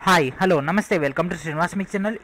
hi hello namaste welcome to Srinivas mic channel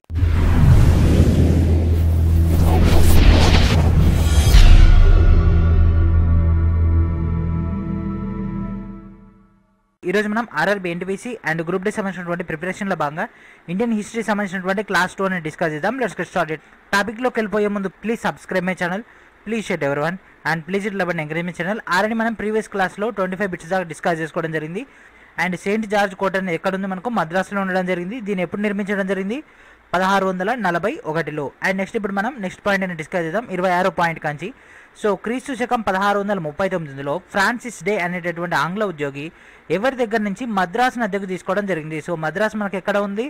ఈరోజు మనం RRB NTPC and group D సంబంధించినటువంటి ప్రిపరేషన్లో భాగంగా ఇండియన్ హిస్టరీ సంబంధించినటువంటి క్లాస్ టూ అని డిస్కస్ చేద్దాం లెట్స్ గెట్ స్టార్టెడ్ టాపిక్లోకి వెళ్ళిపోయే ముందు please subscribe my channel please share every one and please it eleven encourage channel already మనం ప్రీవియస్ క్లాస్లో ట్వంటీ ఫైవ్ బిట్స్ దాకా డిస్కస్ చేసుకోవడం జరిగింది అండ్ సెయింట్ జార్జ్ కోట అనేది ఎక్కడ ఉంది మనకు మద్రాసులో ఉండడం జరిగింది దీన్ని ఎప్పుడు నిర్మించడం జరిగింది పదహారు వందల నలభై ఒకటిలో అండ్ నెక్స్ట్ ఇప్పుడు మనం నెక్స్ట్ పాయింట్ అని డిస్కస్ చేద్దాం ఇరవై ఆరో పాయింట్ కాంచి సో క్రీస్తు శకం పదహారు వందల ముప్పై తొమ్మిదిలో ఫ్రాన్సిస్ డే అనేటటువంటి ఆంగ్ల ఉద్యోగి ఎవరి దగ్గర నుంచి మద్రాసును అద్దెకు తీసుకోవడం జరిగింది సో మద్రాసు మనకి ఎక్కడ ఉంది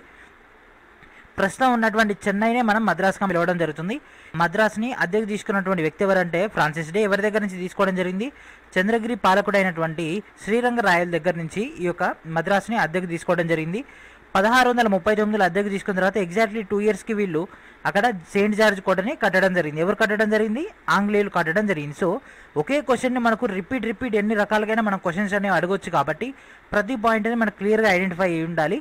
ప్రస్తుతం ఉన్నటువంటి చెన్నైనే మనం మద్రాసుగా పిలవడం జరుగుతుంది మద్రాసుని అద్దెకు తీసుకున్నటువంటి వ్యక్తి ఎవరంటే ఫ్రాన్సిస్ డే ఎవరి దగ్గర నుంచి తీసుకోవడం జరిగింది చంద్రగిరి పాలకుడైనటువంటి శ్రీరంగరాయల దగ్గర నుంచి ఈ యొక్క మద్రాసుని అద్దెకు తీసుకోవడం జరిగింది పదహారు వందల ముప్పై తొమ్మిదిలో అద్దెకు తీసుకున్న తర్వాత ఎగ్జాక్ట్లీ టూ ఇయర్స్కి వీళ్ళు అక్కడ సెయింట్ జార్జ్ కోటని కట్టడం జరిగింది ఎవరు కట్టడం జరిగింది ఆంగ్లేయులు కట్టడం జరిగింది సో ఒకే క్వశ్చన్ని మనకు రిపీట్ రిపీట్ ఎన్ని రకాలుగా మనం క్వశ్చన్స్ అనేవి అడగొచ్చు కాబట్టి ప్రతి పాయింట్ అనేది మనకు క్లియర్గా ఐడెంటిఫై అయి ఉండాలి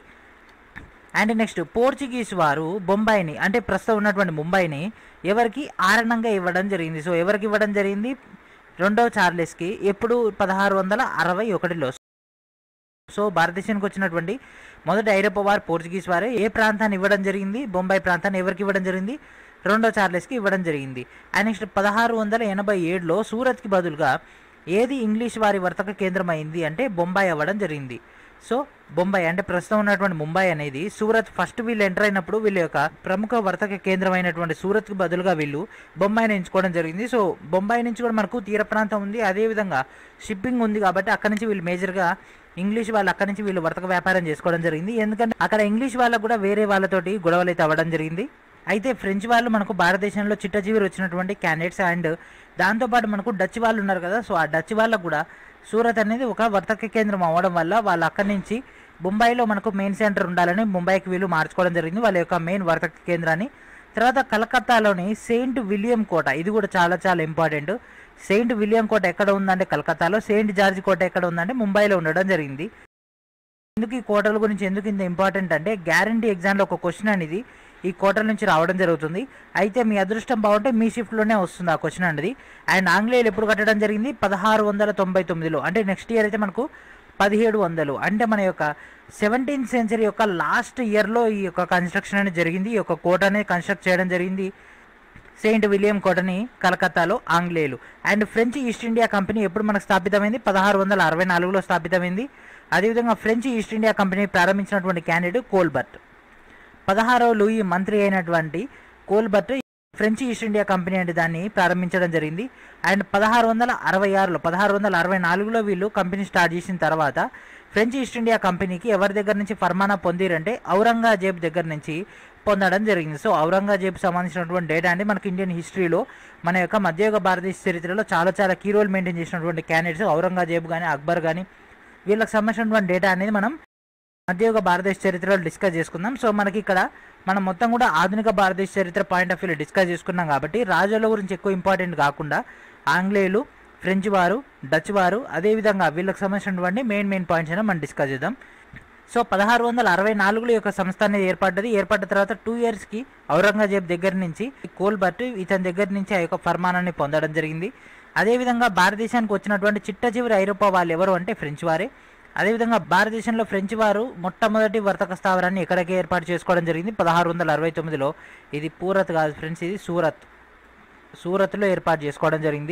అండ్ నెక్స్ట్ పోర్చుగీస్ వారు బొంబాయిని అంటే ప్రస్తుతం ఉన్నటువంటి ముంబైని ఎవరికి ఆరణంగా ఇవ్వడం జరిగింది సో ఎవరికి ఇవ్వడం జరిగింది రెండవ చార్లెస్కి ఎప్పుడు పదహారు వందల అరవై ఒకటిలో సో భారతదేశానికి వచ్చినటువంటి మొదటి ఐరోపా వారు పోర్చుగీస్ వారే ఏ ప్రాంతాన్ని ఇవ్వడం జరిగింది బొంబాయి ప్రాంతాన్ని ఎవరికి ఇవ్వడం జరిగింది రెండో చార్లెస్కి ఇవ్వడం జరిగింది అండ్ నెక్స్ట్ పదహారు వందల ఎనభై ఏడులో సూరత్కి బదులుగా ఏది ఇంగ్లీష్ వారి వర్తక కేంద్రం అయింది అంటే బొంబాయి అవ్వడం జరిగింది సో బొంబాయి అంటే ప్రస్తుతం ఉన్నటువంటి ముంబై అనేది సూరత్ ఫస్ట్ వీళ్ళు ఎంటర్ అయినప్పుడు వీళ్ళ యొక్క ప్రముఖ వర్తక కేంద్రం అయినటువంటి సూరత్కి బదులుగా వీళ్ళు బొంబాయిని ఎంచుకోవడం జరిగింది సో బొంబాయి నుంచి కూడా మనకు తీర ప్రాంతం ఉంది అదేవిధంగా షిప్పింగ్ ఉంది కాబట్టి అక్కడ నుంచి వీళ్ళు మేజర్గా ఇంగ్లీష్ వాళ్ళు అక్కడ నుంచి వీళ్ళు వర్తక వ్యాపారం చేసుకోవడం జరిగింది ఎందుకంటే అక్కడ ఇంగ్లీష్ వాళ్ళకు కూడా వేరే వాళ్ళతోటి గొడవలు అయితే అవ్వడం జరిగింది అయితే ఫ్రెంచ్ వాళ్ళు మనకు భారతదేశంలో చిట్టజీవిరు వచ్చినటువంటి క్యాండిడేట్స్ అండ్ దాంతోపాటు మనకు డచ్ వాళ్ళు ఉన్నారు కదా సో ఆ డచ్ వాళ్ళకు కూడా సూరత్ అనేది ఒక వర్తక కేంద్రం అవ్వడం వల్ల వాళ్ళు అక్కడి నుంచి ముంబైలో మనకు మెయిన్ సెంటర్ ఉండాలని ముంబైకి వీళ్ళు మార్చుకోవడం జరిగింది వాళ్ళ యొక్క మెయిన్ వర్తక కేంద్రాన్ని తర్వాత కలకత్తాలోని సెయింట్ విలియం కోట ఇది కూడా చాలా చాలా ఇంపార్టెంట్ సెయింట్ విలియం కోట ఎక్కడ ఉందంటే కలకత్తాలో సెయింట్ జార్జ్ కోట ఎక్కడ ఉందంటే ముంబైలో ఉండడం జరిగింది ఎందుకు ఈ కోటల గురించి ఎందుకు ఇంత ఇంపార్టెంట్ అంటే గ్యారంటీ ఎగ్జామ్లో ఒక క్వశ్చన్ అనేది ఈ కోటల నుంచి రావడం జరుగుతుంది అయితే మీ అదృష్టం బాగుంటే మీ షిఫ్ట్లోనే వస్తుంది ఆ క్వశ్చన్ అనేది అండ్ ఆంగ్లేయులు ఎప్పుడు కట్టడం జరిగింది పదహారు వందల తొంభై తొమ్మిదిలో అంటే నెక్స్ట్ ఇయర్ అయితే మనకు పదిహేడు వందలు అంటే మన యొక్క సెవెంటీన్త్ సెంచరీ యొక్క లాస్ట్ ఇయర్లో ఈ యొక్క కన్స్ట్రక్షన్ అనేది జరిగింది ఈ యొక్క కోట అనేది కన్స్ట్రక్ట్ చేయడం జరిగింది సెయింట్ విలియం కోటని కలకత్తాలో ఆంగ్లేయులు and French East India company ఎప్పుడు మనకు స్థాపితమైంది పదహారు వందల అరవై నాలుగులో స్థాపితమైంది అదేవిధంగా ఫ్రెంచ్ ఈస్ట్ ఇండియా కంపెనీ ప్రారంభించినటువంటి క్యాండిడేట్ కోల్బర్ట్ పదహారవ లూయి మంత్రి అయినటువంటి Colbert French East India company అంటే దాన్ని ప్రారంభించడం జరిగింది అండ్ పదహారు వందల అరవై ఆరులో పదహారు వందల అరవై నాలుగులో వీళ్ళు కంపెనీ స్టార్ట్ చేసిన తర్వాత ఫ్రెంచ్ ఈస్ట్ ఇండియా కంపెనీకి ఎవరి దగ్గర నుంచి ఫర్మానా పొందిరంటే ఔరంగజేబ్ దగ్గర నుంచి పొందడం జరిగింది సో ఔరంగజేబ్ సంబంధించినటువంటి డేటా అంటే మనకి ఇండియన్ హిస్టరీలో మన యొక్క మధ్యయుగ భారతదేశ చరిత్రలో చాలా చాలా కీ రోల్ మెయింటైన్ చేసినటువంటి క్యాండిడేట్స్ ఔరంగజేబ్ కానీ అక్బర్ కానీ వీళ్ళకి సంబంధించినటువంటి డేటా అనేది మనం మధ్యయుగ భారతదేశ చరిత్రలో డిస్కస్ చేసుకుందాం సో మనకి ఇక్కడ మనం మొత్తం కూడా ఆధునిక భారతదేశ చరిత్ర పాయింట్ ఆఫ్ వ్యూలో డిస్కస్ చేసుకున్నాం కాబట్టి రాజుల గురించి ఎక్కువ ఇంపార్టెంట్ కాకుండా ఆంగ్లేయులు ఫ్రెంచ్ వారు డచ్ వారు అదేవిధంగా వీళ్ళకి సంబంధించినటువంటి మెయిన్ మెయిన్ పాయింట్స్ అయినా మనం డిస్కస్ చేద్దాం సో పదహారు వందల అరవై నాలుగులో యొక్క సంస్థ అనేది ఏర్పడ్డది ఏర్పడ్డ తర్వాత టూ ఇయర్స్కి ఔరంగజేబ్ దగ్గర నుంచి కోల్బర్ట్ ఇతని దగ్గర నుంచి ఆ యొక్క ఫర్మానాన్ని పొందడం జరిగింది అదేవిధంగా భారతదేశానికి వచ్చినటువంటి చిట్ట చివరి ఐరోపా వాళ్ళు ఎవరు అంటే ఫ్రెంచ్ వారే అదేవిధంగా భారతదేశంలో ఫ్రెంచ్ వారు మొట్టమొదటి వర్తక స్థావరాన్ని ఎక్కడికి ఏర్పాటు చేసుకోవడం జరిగింది పదహారు వందల అరవై తొమ్మిదిలో ఇది పూరత్ కాదు ఫ్రెండ్స్ ఇది సూరత్ సూరత్లో ఏర్పాటు చేసుకోవడం జరిగింది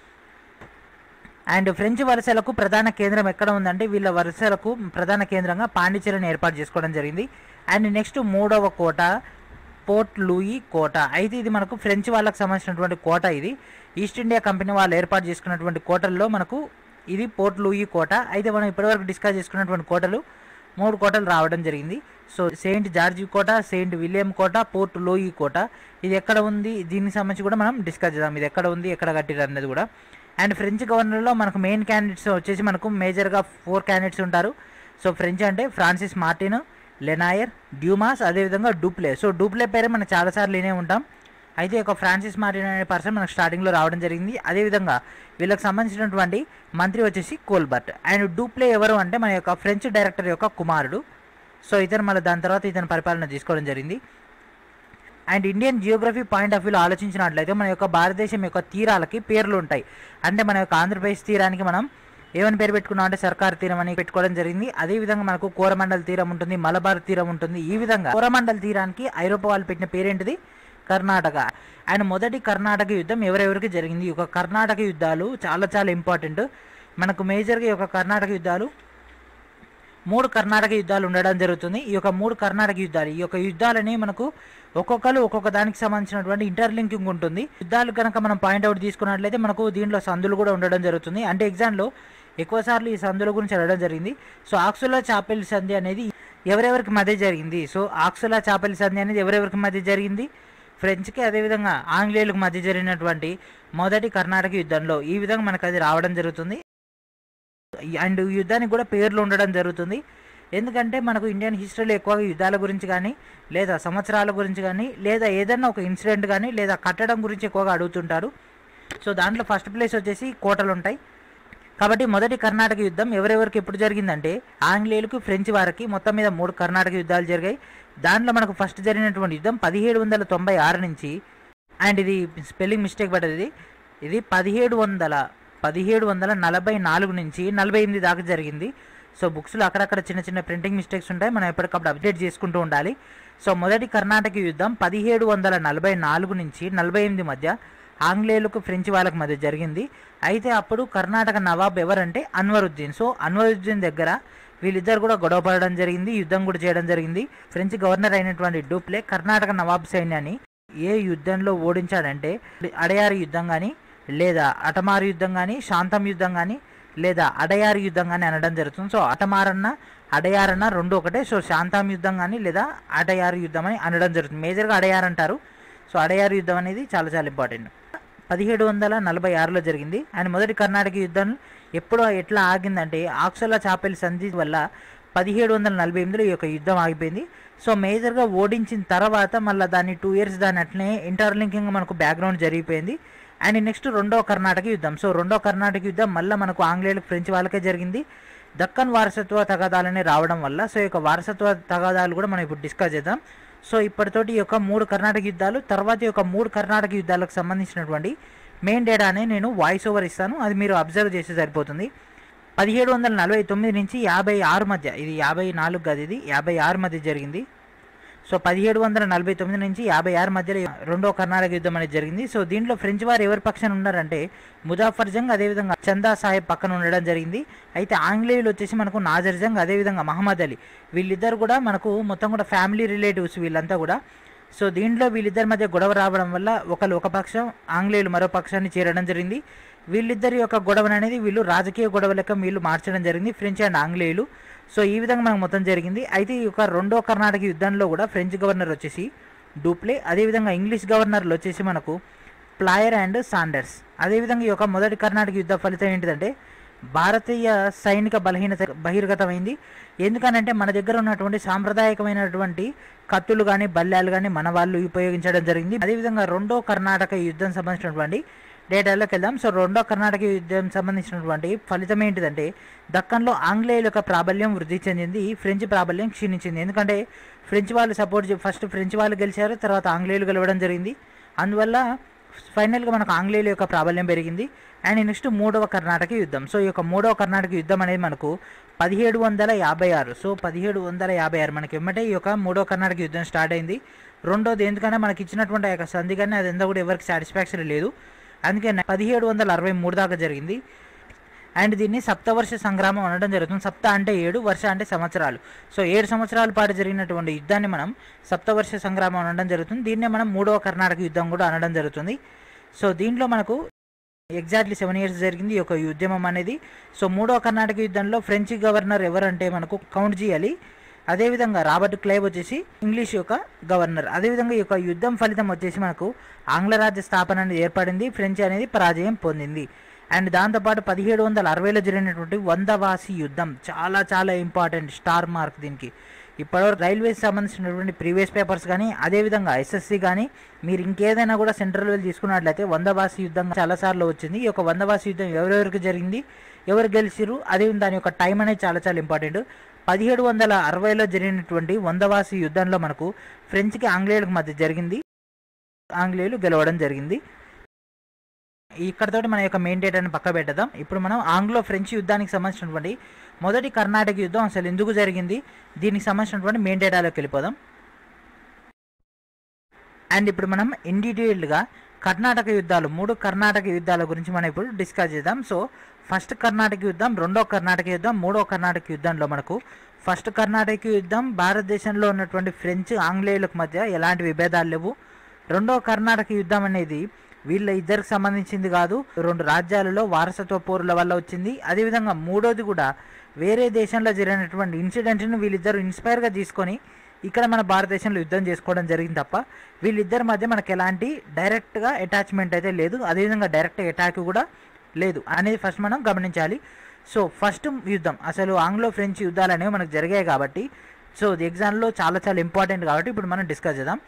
అండ్ ఫ్రెంచ్ వలసలకు ప్రధాన కేంద్రం ఎక్కడ ఉందంటే వీళ్ళ వలసలకు ప్రధాన కేంద్రంగా పాండిచేరిని ఏర్పాటు చేసుకోవడం జరిగింది అండ్ నెక్స్ట్ మూడవ కోట పోర్ట్ లూయి కోట అయితే ఇది మనకు ఫ్రెంచ్ వాళ్ళకి సంబంధించినటువంటి కోట ఇది ఈస్ట్ ఇండియా కంపెనీ వాళ్ళు ఏర్పాటు చేసుకున్నటువంటి కోటల్లో మనకు ఇది పోర్ట్ లూయి కోట అయితే మనం ఇప్పటివరకు డిస్కస్ చేసుకున్నటువంటి కోటలు మూడు కోటలు రావడం జరిగింది సో సెయింట్ జార్జి కోట సెయింట్ విలియం కోట పోర్ట్ లోయి కోట ఇది ఎక్కడ ఉంది దీనికి సంబంధించి కూడా మనం డిస్కస్ చేద్దాం ఇది ఎక్కడ ఉంది ఎక్కడ కట్టిరు అనేది కూడా అండ్ ఫ్రెంచ్ గవర్నర్లో మనకు మెయిన్ క్యాండిడేట్స్ వచ్చేసి మనకు మేజర్గా ఫోర్ క్యాండిడేట్స్ ఉంటారు సో ఫ్రెంచ్ అంటే ఫ్రాన్సిస్ మార్టిన్ లెనాయర్ డ్యూమాస్ అదేవిధంగా డూప్లే సో డూప్లే పేరే మనం చాలాసార్లు వినే ఉంటాం అయితే ఒక ఫ్రాన్సిస్ మార్టిన్ అనే పర్సన్ మనకు స్టార్టింగ్లో రావడం జరిగింది అదేవిధంగా వీళ్ళకి సంబంధించినటువంటి మంత్రి వచ్చేసి కోల్బర్ట్ అండ్ డూప్లే ఎవరు అంటే మన యొక్క ఫ్రెంచ్ డైరెక్టర్ యొక్క కుమారుడు సో ఇతను మళ్ళీ దాని తర్వాత ఇతను పరిపాలన తీసుకోవడం జరిగింది and Indian geography point of వ్యూలో ఆలోచించినట్లయితే మన యొక్క భారతదేశం యొక్క తీరాలకి పేర్లు ఉంటాయి అంటే మన యొక్క ఆంధ్రప్రదేశ్ తీరానికి మనం ఏమని పేరు పెట్టుకున్నాం అంటే సర్కార్ తీరం అని పెట్టుకోవడం జరిగింది అదేవిధంగా మనకు కోరమండల్ తీరం ఉంటుంది మలబార్ తీరం ఉంటుంది ఈ విధంగా కోరమండల్ తీరానికి ఐరోపా వాళ్ళు పెట్టిన పేరేంటిది కర్ణాటక అండ్ మొదటి కర్ణాటక యుద్ధం ఎవరెవరికి జరిగింది ఈ యొక్క కర్ణాటక యుద్ధాలు చాలా చాలా ఇంపార్టెంట్ మనకు మేజర్గా ఈ యొక్క కర్ణాటక యుద్ధాలు మూడు కర్ణాటక యుద్ధాలు ఉండడం జరుగుతుంది ఈ యొక్క మూడు కర్ణాటక యుద్ధాలు ఈ యొక్క యుద్ధాలని మనకు ఒక్కొక్కరు ఒక్కొక్క దానికి సంబంధించినటువంటి ఇంటర్లింకింగ్ ఉంటుంది యుద్ధాలు కనుక మనం పాయింట్అవుట్ తీసుకున్నట్లయితే మనకు దీంట్లో సందులు కూడా ఉండడం జరుగుతుంది అంటే ఎగ్జామ్లో ఎక్కువసార్లు ఈ సందుల గురించి అడగడం జరిగింది సో ఆక్సులా చాపెల్ సంధి అనేది ఎవరెవరికి మధ్య జరిగింది సో ఆక్సులా చాపెల్ సంధి అనేది ఎవరెవరికి మధ్య జరిగింది ఫ్రెంచ్కి అదేవిధంగా ఆంగ్లేయులకు మధ్య జరిగినటువంటి మొదటి కర్ణాటక యుద్ధంలో ఈ విధంగా మనకు అది రావడం జరుగుతుంది అండ్ యుద్ధానికి కూడా పేర్లు ఉండడం జరుగుతుంది ఎందుకంటే మనకు ఇండియన్ హిస్టరీలో ఎక్కువగా యుద్ధాల గురించి కానీ లేదా సంవత్సరాల గురించి కానీ లేదా ఏదైనా ఒక ఇన్సిడెంట్ కానీ లేదా కట్టడం గురించి ఎక్కువగా అడుగుతుంటారు సో దాంట్లో ఫస్ట్ ప్లేస్ వచ్చేసి కోటలు ఉంటాయి కాబట్టి మొదటి కర్ణాటక యుద్ధం ఎవరెవరికి ఎప్పుడు జరిగిందంటే ఆంగ్లేయులకు ఫ్రెంచ్ వారికి మొత్తం మీద మూడు కర్ణాటక యుద్ధాలు జరిగాయి దాంట్లో మనకు ఫస్ట్ జరిగినటువంటి యుద్ధం పదిహేడు వందల తొంభై ఆరు నుంచి అండ్ ఇది స్పెల్లింగ్ మిస్టేక్ పడ్డది ఇది ఇది పదిహేడు వందల పదిహేడు వందల నలభై నాలుగు నుంచి నలభై ఎనిమిది దాకా జరిగింది సో బుక్స్లో అక్కడక్కడ చిన్న చిన్న ప్రింటింగ్ మిస్టేక్స్ ఉంటాయి మనం ఎప్పటికప్పుడు అప్డేట్ చేసుకుంటూ ఉండాలి సో మొదటి కర్ణాటక యుద్ధం పదిహేడు వందల నలభై నాలుగు నుంచి నలభై ఎనిమిది మధ్య ఆంగ్లేయులకు ఫ్రెంచ్ వాళ్ళకి మధ్య జరిగింది అయితే అప్పుడు కర్ణాటక నవాబ్ ఎవరంటే అన్వరుద్దీన్ సో అన్వరుద్దీన్ దగ్గర వీళ్ళిద్దరు కూడా గొడవ పడడం జరిగింది యుద్ధం కూడా చేయడం జరిగింది ఫ్రెంచ్ గవర్నర్ అయినటువంటి డూప్లే కర్ణాటక నవాబ్ సైన్యాన్ని ఏ యుద్ధంలో ఓడించాడంటే అడయారి యుద్ధం కానీ లేదా అటమారు యుద్ధం కానీ శాంతం యుద్ధం కానీ లేదా అడయారి యుద్ధం కానీ అనడం జరుగుతుంది సో అటమారన్న అడయారన్న రెండు ఒకటే సో శాంతం యుద్ధం కానీ లేదా అడయారు యుద్ధం అని అనడం జరుగుతుంది మేజర్గా అడయార్ అంటారు సో అడయారు యుద్ధం అనేది చాలా చాలా ఇంపార్టెంట్ పదిహేడు వందల నలభై ఆరులో జరిగింది అండ్ మొదటి కర్ణాటక యుద్ధం ఎప్పుడు ఎట్లా ఆగిందంటే ఆక్సలా చాపెల్ సంధి వల్ల పదిహేడు వందల నలభై ఎనిమిదిలో ఈ యొక్క యుద్ధం ఆగిపోయింది సో మేజర్గా ఓడించిన తర్వాత మళ్ళీ దాన్ని టూ ఇయర్స్ దాన్ని అట్లనే ఇంటర్లింకింగ్ మనకు బ్యాక్గ్రౌండ్ జరిగిపోయింది అండ్ నెక్స్ట్ రెండో కర్ణాటక యుద్ధం సో రెండో కర్ణాటక యుద్ధం మళ్ళీ మనకు ఆంగ్లేయులకు ఫ్రెంచ్ వాళ్ళకే జరిగింది దక్కన్ వారసత్వ తగాదాలనే రావడం వల్ల సో ఈ యొక్క వారసత్వ తగాదాలు కూడా మనం ఇప్పుడు డిస్కస్ చేద్దాం సో ఇప్పటితోటి ఈ యొక్క మూడు కర్ణాటక యుద్ధాలు తర్వాత ఈ యొక్క మూడు కర్ణాటక యుద్ధాలకు సంబంధించినటువంటి మెయిన్ డేటాని నేను వాయిస్ ఓవర్ ఇస్తాను అది మీరు అబ్జర్వ్ చేస్తే సరిపోతుంది పదిహేడు వందల నలభై తొమ్మిది నుంచి యాభై ఆరు మధ్య ఇది యాభై నాలుగు కాదు ఇది యాభై ఆరు మధ్య జరిగింది సో పదిహేడు వందల నలభై తొమ్మిది నుంచి యాభై ఆరు మధ్యలో రెండో కర్ణాటక యుద్ధం అనేది జరిగింది సో దీంట్లో ఫ్రెంచ్ వారు ఎవరి పక్షాన ఉన్నారంటే ముజాఫర్ జంగ్ అదేవిధంగా చందా సాహెబ్ పక్కన ఉండడం జరిగింది అయితే ఆంగ్లేయులు వచ్చేసి మనకు నాజర్ జంగ్ అదేవిధంగా మహమ్మద్ అలీ వీళ్ళిద్దరు కూడా మనకు మొత్తం కూడా ఫ్యామిలీ రిలేటివ్స్ వీళ్ళంతా కూడా సో దీంట్లో వీళ్ళిద్దరి మధ్య గొడవ రావడం వల్ల ఒకరు ఒక పక్షం ఆంగ్లేయులు మరో పక్షాన్ని చేరడం జరిగింది వీళ్ళిద్దరి యొక్క గొడవను అనేది వీళ్ళు రాజకీయ గొడవ లెక్క వీళ్ళు మార్చడం జరిగింది ఫ్రెంచ్ అండ్ ఆంగ్లేయులు సో ఈ విధంగా మనకు మొత్తం జరిగింది అయితే ఈ యొక్క రెండో కర్ణాటక యుద్ధంలో కూడా ఫ్రెంచ్ గవర్నర్ వచ్చేసి డూప్లే అదేవిధంగా ఇంగ్లీష్ గవర్నర్లు వచ్చేసి మనకు ప్లాయర్ అండ్ సాండర్స్ అదేవిధంగా ఈ యొక్క మొదటి కర్ణాటక యుద్ధ ఫలితం ఏంటిదంటే భారతీయ సైనిక బలహీనత బహిర్గతమైంది ఎందుకనంటే మన దగ్గర ఉన్నటువంటి సాంప్రదాయకమైనటువంటి కత్తులు కానీ బల్లాలు కానీ మన వాళ్ళు ఉపయోగించడం జరిగింది అదేవిధంగా రెండో కర్ణాటక యుద్ధం సంబంధించినటువంటి డేటాలోకి వెళ్దాం సో రెండో కర్ణాటక యుద్ధం సంబంధించినటువంటి ఫలితం ఏంటిదంటే దక్కన్లో ఆంగ్లేయుల యొక్క ప్రాబల్యం వృద్ధి చెందింది ఫ్రెంచ్ ప్రాబల్యం క్షీణించింది ఎందుకంటే ఫ్రెంచ్ వాళ్ళు సపోర్ట్ ఫస్ట్ ఫ్రెంచ్ వాళ్ళు గెలిచారు తర్వాత ఆంగ్లేయులు గెలవడం జరిగింది అందువల్ల ఫైనల్గా మనకు ఆంగ్లేయుల యొక్క ప్రాబల్యం పెరిగింది అండ్ నెక్స్ట్ మూడవ కర్ణాటక యుద్ధం సో ఈ యొక్క మూడవ కర్ణాటక యుద్ధం అనేది మనకు పదిహేడు వందల యాభై ఆరు సో పదిహేడు వందల యాభై ఆరు మనకి ఎమ్మటే ఈ యొక్క మూడవ కర్ణాటక యుద్ధం స్టార్ట్ అయింది రెండోది ఎందుకంటే మనకి ఇచ్చినటువంటి ఆ యొక్క సంధి కానీ అదంతా కూడా ఎవరికి సాటిస్ఫాక్షన్ లేదు అందుకే పదిహేడు వందల అరవై మూడు దాకా జరిగింది అండ్ దీన్ని సప్తవర్ష సంగ్రామం అనడం జరుగుతుంది సప్త అంటే ఏడు వర్ష అంటే సంవత్సరాలు సో ఏడు సంవత్సరాల పాటు జరిగినటువంటి యుద్ధాన్ని మనం సప్తవర్ష సంగ్రామం అనడం జరుగుతుంది దీన్నే మనం మూడవ కర్ణాటక యుద్ధం కూడా అనడం జరుగుతుంది సో దీంట్లో మనకు ఎగ్జాక్ట్లీ సెవెన్ ఇయర్స్ జరిగింది ఈ యొక్క ఉద్యమం అనేది సో మూడవ కర్ణాటక యుద్ధంలో ఫ్రెంచ్ గవర్నర్ ఎవరంటే మనకు కౌంట్ చేయాలి అదేవిధంగా రాబర్ట్ క్లైవ్ వచ్చేసి ఇంగ్లీష్ యొక్క గవర్నర్ అదేవిధంగా ఈ యొక్క యుద్ధం ఫలితం వచ్చేసి మనకు ఆంగ్లరాజ్య స్థాపన అనేది ఏర్పడింది ఫ్రెంచ్ అనేది పరాజయం పొందింది అండ్ దాంతోపాటు పదిహేడు వందల అరవైలో జరిగినటువంటి వందవాసి యుద్ధం చాలా చాలా ఇంపార్టెంట్ స్టార్ మార్క్ దీనికి ఇప్పటివరకు రైల్వేస్ సంబంధించినటువంటి ప్రీవియస్ పేపర్స్ కానీ అదేవిధంగా ఎస్ఎస్సి కానీ మీరు ఇంకేదైనా కూడా సెంట్రల్ వెళ్ళి తీసుకున్నట్లయితే వందవాసి యుద్ధం చాలాసార్లు వచ్చింది ఈ యొక్క వందవాసి యుద్ధం ఎవరెవరికి జరిగింది ఎవరు గెలిచిరు అదే దాని యొక్క టైం అనేది చాలా చాలా ఇంపార్టెంట్ పదిహేడు వందల అరవైలో జరిగినటువంటి వందవాసి యుద్ధంలో మనకు ఫ్రెంచ్కి ఆంగ్లేయులకు మధ్య జరిగింది ఆంగ్లేయులు గెలవడం జరిగింది ఇక్కడతోటి మన యొక్క మెయిన్ డేటాని పక్క పెట్టదాం ఇప్పుడు మనం ఆంగ్లో ఫ్రెంచ్ యుద్ధానికి సంబంధించినటువంటి మొదటి కర్ణాటక యుద్ధం అసలు ఎందుకు జరిగింది దీనికి సంబంధించినటువంటి మెయిన్ డేటాలోకి వెళ్ళిపోదాం అండ్ ఇప్పుడు మనం ఇన్ డీటెయిల్డ్గా కర్ణాటక యుద్ధాలు మూడు కర్ణాటక యుద్ధాల గురించి మనం ఇప్పుడు డిస్కస్ చేద్దాం సో ఫస్ట్ కర్ణాటక యుద్ధం రెండో కర్ణాటక యుద్ధం మూడో కర్ణాటక యుద్ధంలో మనకు ఫస్ట్ కర్ణాటక యుద్ధం భారతదేశంలో ఉన్నటువంటి ఫ్రెంచ్ ఆంగ్లేయులకు మధ్య ఎలాంటి విభేదాలు లేవు రెండో కర్ణాటక యుద్ధం అనేది వీళ్ళ ఇద్దరికి సంబంధించింది కాదు రెండు రాజ్యాలలో వారసత్వ పోరుల వల్ల వచ్చింది అదేవిధంగా మూడోది కూడా వేరే దేశంలో జరిగినటువంటి ఇన్సిడెంట్ను వీళ్ళిద్దరు ఇన్స్పైర్గా తీసుకొని ఇక్కడ మన భారతదేశంలో యుద్ధం చేసుకోవడం జరిగింది తప్ప వీళ్ళిద్దరి మధ్య మనకు ఎలాంటి డైరెక్ట్గా అటాచ్మెంట్ అయితే లేదు అదేవిధంగా డైరెక్ట్ అటాక్ కూడా లేదు అనేది ఫస్ట్ మనం గమనించాలి సో ఫస్ట్ యుద్ధం అసలు ఆంగ్లో ఫ్రెంచ్ యుద్ధాలు అనేవి మనకు జరిగాయి కాబట్టి సో ఇది ఎగ్జామ్లో చాలా చాలా ఇంపార్టెంట్ కాబట్టి ఇప్పుడు మనం డిస్కస్ చేద్దాం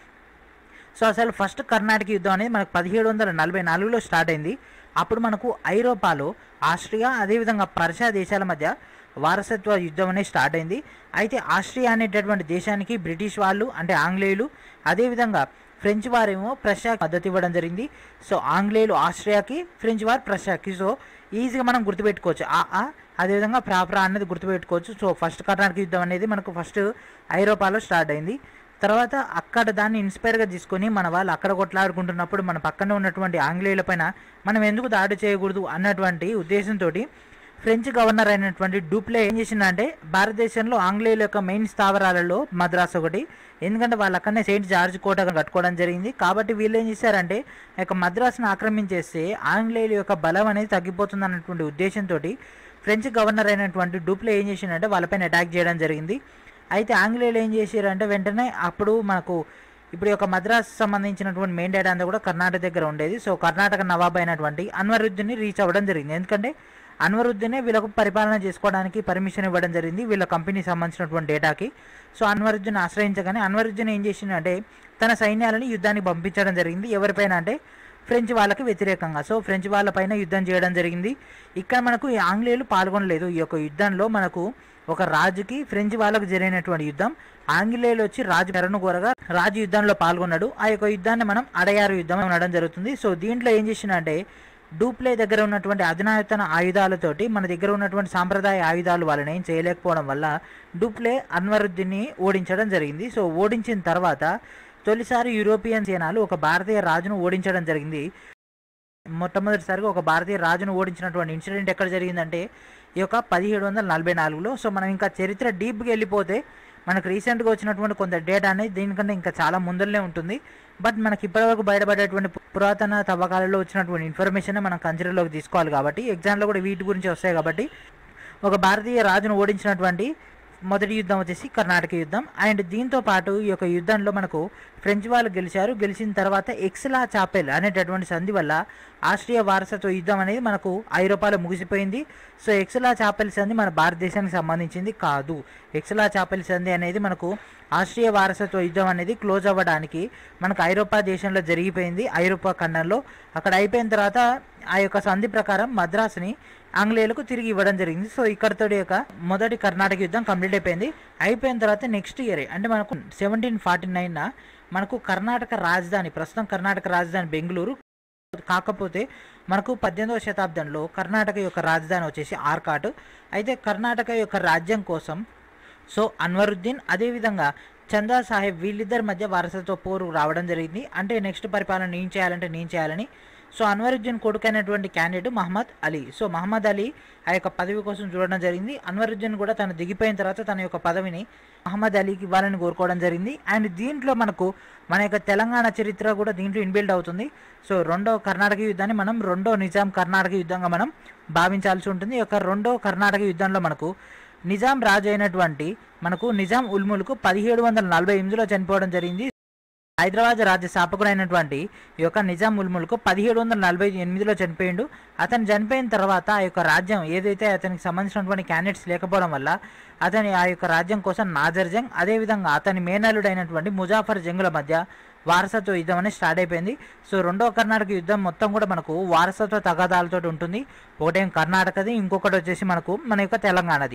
సో అసలు ఫస్ట్ కర్ణాటక యుద్ధం అనేది మనకు పదిహేడు వందల నలభై నాలుగులో స్టార్ట్ అయింది అప్పుడు మనకు ఐరోపాలో ఆస్ట్రియా అదేవిధంగా పర్షియా దేశాల మధ్య వారసత్వ యుద్ధం అనేది స్టార్ట్ అయింది అయితే ఆస్ట్రియా అనేటటువంటి దేశానికి బ్రిటిష్ వాళ్ళు అంటే ఆంగ్లేయులు అదేవిధంగా ఫ్రెంచ్ వారేమో ప్రష్యాకి మద్దతు ఇవ్వడం జరిగింది సో ఆంగ్లేయులు ఆస్ట్రియాకి ఫ్రెంచ్ వారు ప్రష్యాకి సో ఈజీగా మనం గుర్తుపెట్టుకోవచ్చు ఆ ఆ అదేవిధంగా ప్రాపరా అనేది గుర్తుపెట్టుకోవచ్చు సో ఫస్ట్ కర్ణాటక యుద్ధం అనేది మనకు ఫస్ట్ ఐరోపాలో స్టార్ట్ అయింది తర్వాత అక్కడ దాన్ని ఇన్స్పైర్గా తీసుకొని మన వాళ్ళు అక్కడ కొట్లాడుకుంటున్నప్పుడు మన పక్కన ఉన్నటువంటి ఆంగ్లేయుల పైన మనం ఎందుకు దాడి చేయకూడదు అన్నటువంటి ఉద్దేశంతో ఫ్రెంచ్ గవర్నర్ అయినటువంటి డూప్లే ఏం చేసిందంటే భారతదేశంలో ఆంగ్లేయుల యొక్క మెయిన్ స్థావరాలలో మద్రాస్ ఒకటి ఎందుకంటే వాళ్ళు అక్కడనే సెయింట్ జార్జ్ కోట కట్టుకోవడం జరిగింది కాబట్టి వీళ్ళు ఏం చేశారంటే ఆ యొక్క మద్రాసును ఆక్రమించేస్తే ఆంగ్లేయుల యొక్క బలం అనేది తగ్గిపోతుంది అన్నటువంటి ఉద్దేశంతో ఫ్రెంచ్ గవర్నర్ అయినటువంటి డూప్లే ఏం చేసిందంటే వాళ్ళపైన అటాక్ చేయడం జరిగింది అయితే ఆంగ్లేయులు ఏం చేశారంటే వెంటనే అప్పుడు మనకు ఇప్పుడు ఈ యొక్క మద్రాస్ సంబంధించినటువంటి మెయిన్ డేటా అంతా కూడా కర్ణాటక దగ్గర ఉండేది సో కర్ణాటక నవాబ్ అయినటువంటి అన్వరుద్దీన్ని రీచ్ అవ్వడం జరిగింది ఎందుకంటే అన్వరుద్దీనే వీళ్ళకు పరిపాలన చేసుకోవడానికి పర్మిషన్ ఇవ్వడం జరిగింది వీళ్ళ కంపెనీకి సంబంధించినటువంటి డేటాకి సో అన్వరుద్దీన్ ఆశ్రయించగానే అన్వరుద్దీన్ ఏం చేసిందంటే తన సైన్యాలని యుద్ధానికి పంపించడం జరిగింది ఎవరిపైన అంటే ఫ్రెంచ్ వాళ్ళకి వ్యతిరేకంగా సో ఫ్రెంచ్ వాళ్ళపైన యుద్ధం చేయడం జరిగింది ఇక్కడ మనకు ఈ ఆంగ్లేయులు పాల్గొనలేదు ఈ యొక్క యుద్ధంలో మనకు ఒక రాజుకి ఫ్రెంచ్ వాళ్ళకు జరిగినటువంటి యుద్ధం ఆంగ్లేయులు వచ్చి రాజు పెరను కోరగా రాజు యుద్ధంలో పాల్గొన్నాడు ఆ యొక్క యుద్ధాన్ని మనం అడయారు యుద్ధం అనడం జరుగుతుంది సో దీంట్లో ఏం చేసిందంటే డూప్లే దగ్గర ఉన్నటువంటి అధునాతన ఆయుధాలతోటి మన దగ్గర ఉన్నటువంటి సాంప్రదాయ ఆయుధాలు వాళ్ళని ఏం చేయలేకపోవడం వల్ల డూప్లే అన్వరుద్దీన్ని ఓడించడం జరిగింది సో ఓడించిన తర్వాత తొలిసారి యూరోపియన్ సేనాలు ఒక భారతీయ రాజును ఓడించడం జరిగింది మొట్టమొదటిసారిగా ఒక భారతీయ రాజును ఓడించినటువంటి ఇన్సిడెంట్ ఎక్కడ జరిగిందంటే ఈ యొక్క పదిహేడు వందల నలభై నాలుగులో సో మనం ఇంకా చరిత్ర డీప్గా వెళ్ళిపోతే మనకు రీసెంట్గా వచ్చినటువంటి కొంత డేటా అనేది దీనికంటే ఇంకా చాలా ముందరనే ఉంటుంది బట్ మనకి ఇప్పటివరకు బయటపడేటువంటి పు- పురాతన తవ్వకాలలో వచ్చినటువంటి ఇన్ఫర్మేషన్ మనం కన్సిడర్లోకి తీసుకోవాలి కాబట్టి ఎగ్జామ్లో కూడా వీటి గురించి వస్తాయి కాబట్టి ఒక భారతీయ రాజును ఓడించినటువంటి మొదటి యుద్ధం వచ్చేసి కర్ణాటక యుద్ధం అండ్ దీంతో పాటు ఈ యొక్క యుద్ధంలో మనకు ఫ్రెంచ్ వాళ్ళు గెలిచారు గెలిచిన తర్వాత ఎక్స్లా చాపెల్ అనేటటువంటి సంధి వల్ల ఆస్ట్రియా వారసత్వ యుద్ధం అనేది మనకు ఐరోపాలో ముగిసిపోయింది సో ఎక్స్లా చాపెల్ సంధి మన భారతదేశానికి సంబంధించింది కాదు ఎక్స్లా చాపెల్ సంధి అనేది మనకు ఆస్ట్రియా వారసత్వ యుద్ధం అనేది క్లోజ్ అవ్వడానికి మనకు ఐరోపా దేశంలో జరిగిపోయింది ఐరోపా ఖండంలో అక్కడ అయిపోయిన తర్వాత ఆ యొక్క సంధి ప్రకారం మద్రాసుని ఆంగ్లేయులకు తిరిగి ఇవ్వడం జరిగింది సో ఇక్కడతో యొక్క మొదటి కర్ణాటక యుద్ధం కంప్లీట్ అయిపోయింది అయిపోయిన తర్వాత నెక్స్ట్ ఇయర్ అంటే మనకు సెవెంటీన్ ఫార్టీ నైన్ మనకు కర్ణాటక రాజధాని ప్రస్తుతం కర్ణాటక రాజధాని బెంగళూరు కాకపోతే మనకు పద్దెనిమిదవ శతాబ్దంలో కర్ణాటక యొక్క రాజధాని వచ్చేసి ఆర్కాట్ అయితే కర్ణాటక యొక్క రాజ్యం కోసం సో అన్వరుద్దీన్ అదేవిధంగా చందా సాహెబ్ వీళ్ళిద్దరి మధ్య వారసత్వ పోరు రావడం జరిగింది అంటే నెక్స్ట్ పరిపాలన నేను చేయాలంటే నేను చేయాలని సో అన్వరుద్దీన్ కొడుకైనటువంటి క్యాండిడేట్ మహమ్మద్ అలీ సో మహమ్మద్ అలీ ఆ యొక్క పదవి కోసం చూడడం జరిగింది అన్వరుద్దీన్ కూడా తను దిగిపోయిన తర్వాత తన యొక్క పదవిని మహమ్మద్ అలీకి ఇవ్వాలని కోరుకోవడం జరిగింది అండ్ దీంట్లో మనకు మన యొక్క తెలంగాణ చరిత్ర కూడా దీంట్లో ఇన్బిల్డ్ అవుతుంది సో రెండో కర్ణాటక యుద్ధాన్ని మనం రెండో నిజాం కర్ణాటక యుద్ధంగా మనం భావించాల్సి ఉంటుంది ఈ యొక్క రెండో కర్ణాటక యుద్ధంలో మనకు నిజాం రాజు అయినటువంటి మనకు నిజాం ఉల్ములకు పదిహేడు వందల నలభై ఎనిమిదిలో చనిపోవడం జరిగింది హైదరాబాద్ రాజ్య స్థాపకుడైనటువంటి ఈ యొక్క నిజాం ఉల్ములకు పదిహేడు వందల నలభై ఎనిమిదిలో చనిపోయిండు అతను చనిపోయిన తర్వాత ఆ యొక్క రాజ్యం ఏదైతే అతనికి సంబంధించినటువంటి క్యాండిడేట్స్ లేకపోవడం వల్ల అతని ఆ యొక్క రాజ్యం కోసం నాజర్ జంగ్ అదేవిధంగా అతని మేనల్లుడైనటువంటి ముజాఫర్ జంగుల మధ్య వారసత్వ యుద్ధం అనేది స్టార్ట్ అయిపోయింది సో రెండవ కర్ణాటక యుద్ధం మొత్తం కూడా మనకు వారసత్వ తగాదాలతో ఉంటుంది ఒకటేం కర్ణాటకది ఇంకొకటి వచ్చేసి మనకు మన యొక్క తెలంగాణది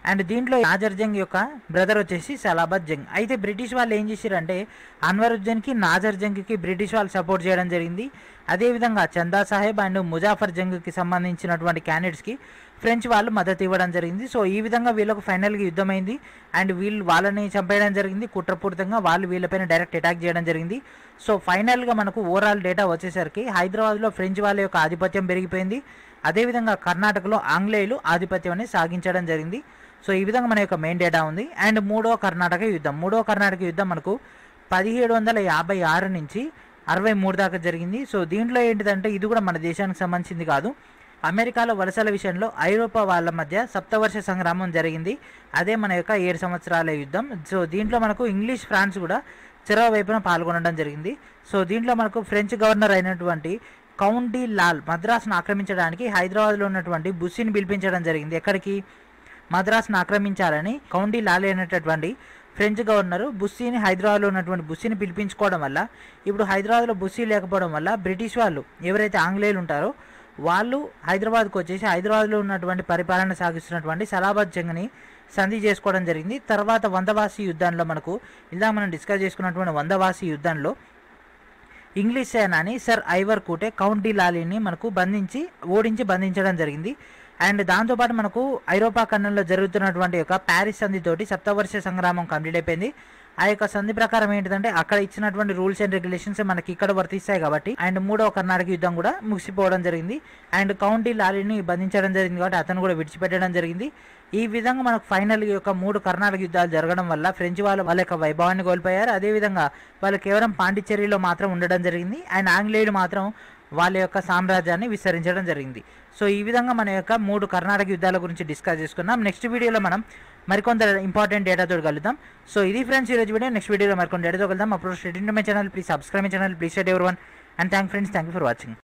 అండ్ దీంట్లో నాజర్ జంగ్ యొక్క బ్రదర్ వచ్చేసి సలాబత్ జంగ్ అయితే బ్రిటిష్ వాళ్ళు ఏం చేశారంటే అన్వరుద్దీన్కి నాజర్ జంగ్కి బ్రిటిష్ వాళ్ళు సపోర్ట్ చేయడం జరిగింది అదేవిధంగా చందా సాహెబ్ అండ్ ముజాఫర్ జంగ్కి సంబంధించినటువంటి క్యాండిడేట్స్కి ఫ్రెంచ్ వాళ్ళు మద్దతు ఇవ్వడం జరిగింది సో ఈ విధంగా వీళ్ళకు ఫైనల్గా యుద్ధమైంది అండ్ వీళ్ళు వాళ్ళని చంపేయడం జరిగింది కుట్రపూరితంగా వాళ్ళు వీళ్ళపైన డైరెక్ట్ అటాక్ చేయడం జరిగింది సో ఫైనల్గా మనకు ఓవరాల్ డేటా వచ్చేసరికి హైదరాబాద్లో ఫ్రెంచ్ వాళ్ళ యొక్క ఆధిపత్యం పెరిగిపోయింది అదేవిధంగా కర్ణాటకలో ఆంగ్లేయులు ఆధిపత్యం అనేది సాగించడం జరిగింది సో ఈ విధంగా మన యొక్క మెయిన్ డేటా ఉంది అండ్ మూడో కర్ణాటక యుద్ధం మూడో కర్ణాటక యుద్ధం మనకు పదిహేడు వందల యాభై ఆరు నుంచి అరవై మూడు దాకా జరిగింది సో దీంట్లో ఏంటిదంటే ఇది కూడా మన దేశానికి సంబంధించింది కాదు అమెరికాలో వలసల విషయంలో ఐరోపా వాళ్ళ మధ్య సప్తవర్ష సంగ్రామం జరిగింది అదే మన యొక్క ఏడు సంవత్సరాల యుద్ధం సో దీంట్లో మనకు ఇంగ్లీష్ ఫ్రాన్స్ కూడా చెరవ వైపున పాల్గొనడం జరిగింది సో దీంట్లో మనకు ఫ్రెంచ్ గవర్నర్ అయినటువంటి కౌంటీ లాల్ మద్రాసును ఆక్రమించడానికి హైదరాబాద్లో ఉన్నటువంటి బుస్సిని పిలిపించడం జరిగింది ఎక్కడికి మద్రాసును ఆక్రమించాలని కౌంటీ లాల్ అయినటువంటి ఫ్రెంచ్ గవర్నరు బుస్సీని హైదరాబాద్లో ఉన్నటువంటి బుస్సీని పిలిపించుకోవడం వల్ల ఇప్పుడు హైదరాబాద్లో బుస్సీ లేకపోవడం వల్ల బ్రిటిష్ వాళ్ళు ఎవరైతే ఆంగ్లేయులు ఉంటారో వాళ్ళు హైదరాబాద్కు వచ్చేసి హైదరాబాద్లో ఉన్నటువంటి పరిపాలన సాగిస్తున్నటువంటి సలాబాద్ జంగ్ని సంధి చేసుకోవడం జరిగింది తర్వాత వందవాసి యుద్ధంలో మనకు ఇలా మనం డిస్కస్ చేసుకున్నటువంటి వందవాసి యుద్ధంలో ఇంగ్లీష్ సేనాని సర్ ఐవర్ కూటే కౌంటీ లాలీని మనకు బంధించి ఓడించి బంధించడం జరిగింది అండ్ దాంతోపాటు మనకు ఐరోపా ఖండంలో జరుగుతున్నటువంటి యొక్క ప్యారిస్ సంధితోటి సప్తవర్ష సంగ్రామం కంప్లీట్ అయిపోయింది ఆ యొక్క సంధి ప్రకారం ఏంటిదంటే అక్కడ ఇచ్చినటువంటి రూల్స్ అండ్ రెగ్యులేషన్స్ మనకి ఇక్కడ వర్తిస్తాయి కాబట్టి అండ్ మూడవ కర్ణాటక యుద్ధం కూడా ముగిసిపోవడం జరిగింది అండ్ కౌంటీ లారీని బంధించడం జరిగింది కాబట్టి అతను కూడా విడిచిపెట్టడం జరిగింది ఈ విధంగా మనకు ఫైనల్ యొక్క మూడు కర్ణాటక యుద్ధాలు జరగడం వల్ల ఫ్రెంచ్ వాళ్ళు వాళ్ళ యొక్క వైభవాన్ని కోల్పోయారు అదేవిధంగా వాళ్ళు కేవలం పాండిచ్చేరిలో మాత్రం ఉండడం జరిగింది అండ్ ఆంగ్లేయులు మాత్రం వాళ్ళ యొక్క సామ్రాజ్యాన్ని విస్తరించడం జరిగింది సో ఈ విధంగా మన యొక్క మూడు కర్ణాటక యుద్ధాల గురించి డిస్కస్ చేసుకున్నాం నెక్స్ట్ వీడియోలో మనం మరికొంత ఇంపార్టెంట్ డేటాతో కలుద్దాం సో ఇది ఫ్రెండ్స్ ఈరోజు వీడియో నెక్స్ట్ వీడియోలో మరికొంత డేటాతో కలుద్దాం అప్పుడు state my channel please subscribe my channel please share every one and thank friends thank you for watching